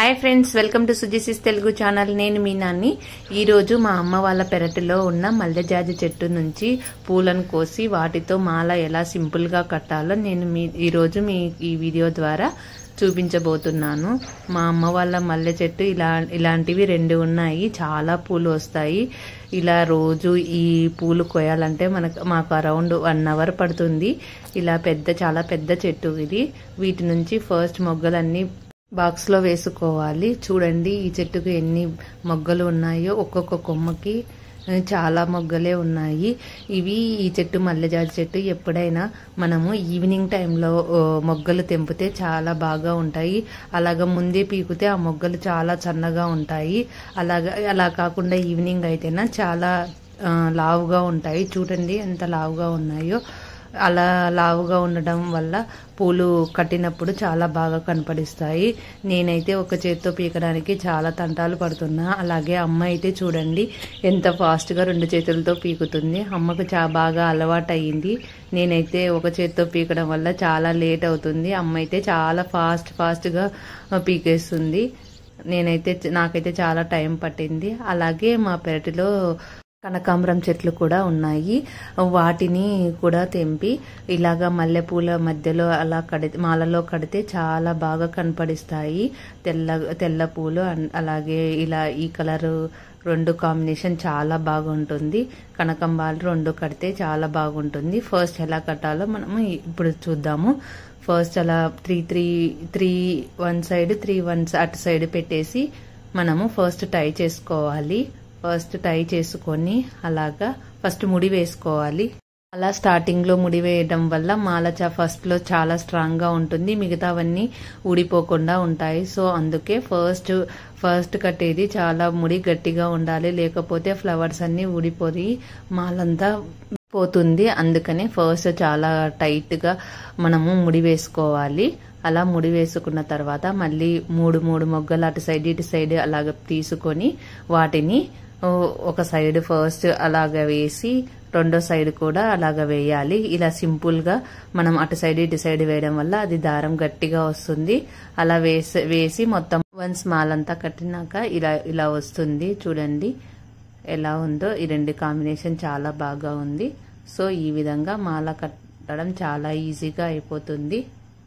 hi friends welcome to సుజిసిస్ Telugu channel నేను మీ నాన్ని ఈరోజు మా అమ్మ వాళ్ళ పెరటిలో ఉన్న మల్లెజాజి చెట్టు నుంచి పూలను కోసి వాటితో మాల ఎలా సింపుల్గా కట్టాలో నేను మీ ఈరోజు మీ ఈ వీడియో ద్వారా చూపించబోతున్నాను మా అమ్మ వాళ్ళ మల్లె చెట్టు ఇలా ఇలాంటివి రెండు ఉన్నాయి చాలా పూలు వస్తాయి ఇలా రోజు ఈ పూలు కోయాలంటే మనకు మాకు అరౌండ్ వన్ అవర్ పడుతుంది ఇలా పెద్ద చాలా పెద్ద చెట్టు ఇది వీటి నుంచి ఫస్ట్ మొగ్గలన్నీ బాక్స్ లో వేసుకోవాలి చూడండి ఈ చెట్టుకు ఎన్ని మొగ్గలు ఉన్నాయో ఒక్కొక్క కొమ్మకి చాలా మొగ్గలే ఉన్నాయి ఇవి ఈ చెట్టు మల్లెజాజి చెట్టు ఎప్పుడైనా మనము ఈవినింగ్ టైంలో మొగ్గలు తెంపితే చాలా బాగా ఉంటాయి అలాగ ముందే పీకితే ఆ మొగ్గలు చాలా సన్నగా ఉంటాయి అలాగా అలా కాకుండా ఈవినింగ్ అయితేనా చాలా ఆ, లావుగా ఉంటాయి చూడండి ఎంత లావుగా ఉన్నాయో అలా లావుగా ఉండడం వల్ల పూలు కట్టినప్పుడు చాలా బాగా కనపడిస్తాయి నేనైతే ఒక చేత్తో పీకడానికి చాలా తంటాలు పడుతున్నా అలాగే అమ్మ అయితే చూడండి ఎంత ఫాస్ట్గా రెండు చేతులతో పీకుతుంది అమ్మకు చా బాగా అలవాటు అయ్యింది నేనైతే ఒక చేత్తో పీకడం వల్ల చాలా లేట్ అవుతుంది అమ్మ అయితే చాలా ఫాస్ట్ ఫాస్ట్గా పీకేస్తుంది నేనైతే నాకైతే చాలా టైం పట్టింది అలాగే మా పెరటిలో కనకాంబరం చెట్లు కూడా ఉన్నాయి వాటిని కూడా తెంపి ఇలాగా మల్లెపూల మధ్యలో అలా కడితే మాలలో కడితే చాలా బాగా కనపడిస్తాయి తెల్ల తెల్ల పూలు అన్- అలాగే ఇలా ఈ కలరు రెండు కాంబినేషన్ చాలా బాగుంటుంది కనకంబాలు రెండు కడితే చాలా బాగుంటుంది ఫస్ట్ ఎలా కట్టాలో మనము ఇప్పుడు చూద్దాము ఫస్ట్ అలా three three three one side three one అటు సైడ్ పెట్టేసి మనము ఫస్ట్ టై చేసుకోవాలి ఫస్ట్ టై చేసుకొని అలాగా ఫస్ట్ ముడి వేసుకోవాలి అలా స్టార్టింగ్ లో ముడి వేయడం వల్ల మాల చా ఫస్ట్ లో చాలా స్ట్రాంగ్ గా ఉంటుంది మిగతావన్నీ ఊడిపోకుండా ఉంటాయి సో అందుకే ఫస్ట్ ఫస్ట్ కట్టేది చాలా ముడి గట్టిగా ఉండాలి లేకపోతే ఫ్లవర్స్ అన్ని ఊడిపోయి మాలంతా పోతుంది అందుకనే ఫస్ట్ చాలా టైట్ గా మనము ముడి వేసుకోవాలి అలా ముడి వేసుకున్న తర్వాత మళ్ళీ మూడు మూడు మొగ్గలు అటు సైడ్ ఇటు సైడ్ అలాగ తీసుకొని వాటిని ఓ, ఒక సైడ్ ఫస్ట్ అలాగ వేసి రెండో సైడ్ కూడా అలాగ వేయాలి ఇలా సింపుల్ గా మనం అటు సైడ్ ఇటు సైడ్ వేయడం వల్ల అది దారం గట్టిగా వస్తుంది అలా వేసి వేసి మొత్తం వన్స్ మాలంతా కట్టినాక ఇలా ఇలా వస్తుంది చూడండి ఎలా ఉందో ఈ రెండు కాంబినేషన్ చాలా బాగా ఉంది సో ఈ విధంగా మాల కట్టడం చాలా ఈజీగా అయిపోతుంది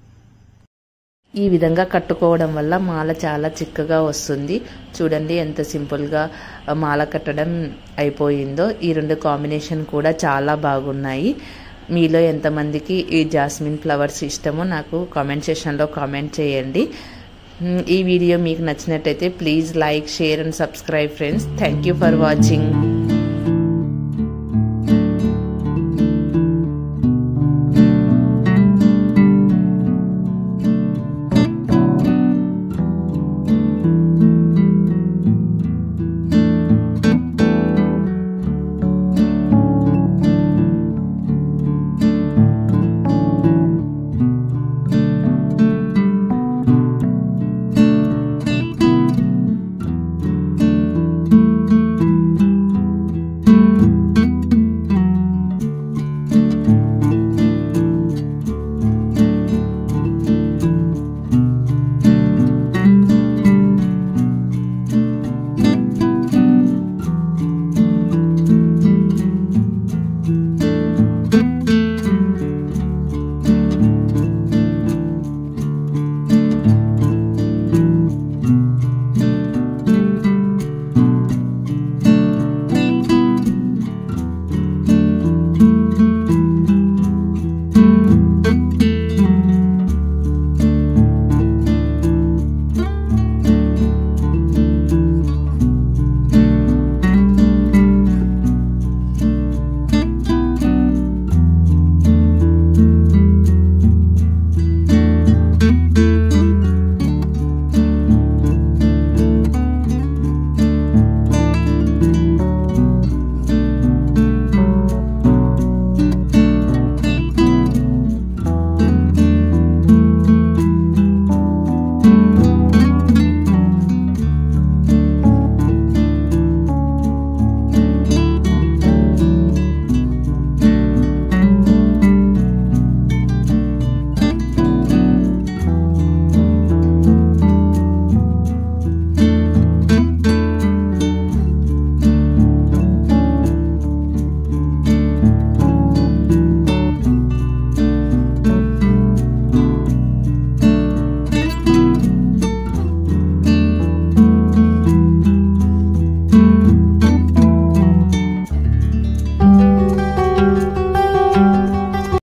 ఈ విధంగా కట్టుకోవడం వల్ల మాల చాలా చిక్కగా వస్తుంది చూడండి ఎంత సింపుల్గా మాల కట్టడం అయిపోయిందో ఈ రెండు కాంబినేషన్ కూడా చాలా బాగున్నాయి మీలో ఎంతమందికి ఈ జాస్మిన్ ఫ్లవర్స్ ఇష్టమో నాకు కామెంట్ సెషన్లో కామెంట్ చేయండి మ్, ఈ వీడియో మీకు నచ్చినట్టయితే please like share and subscribe friends thank you for watching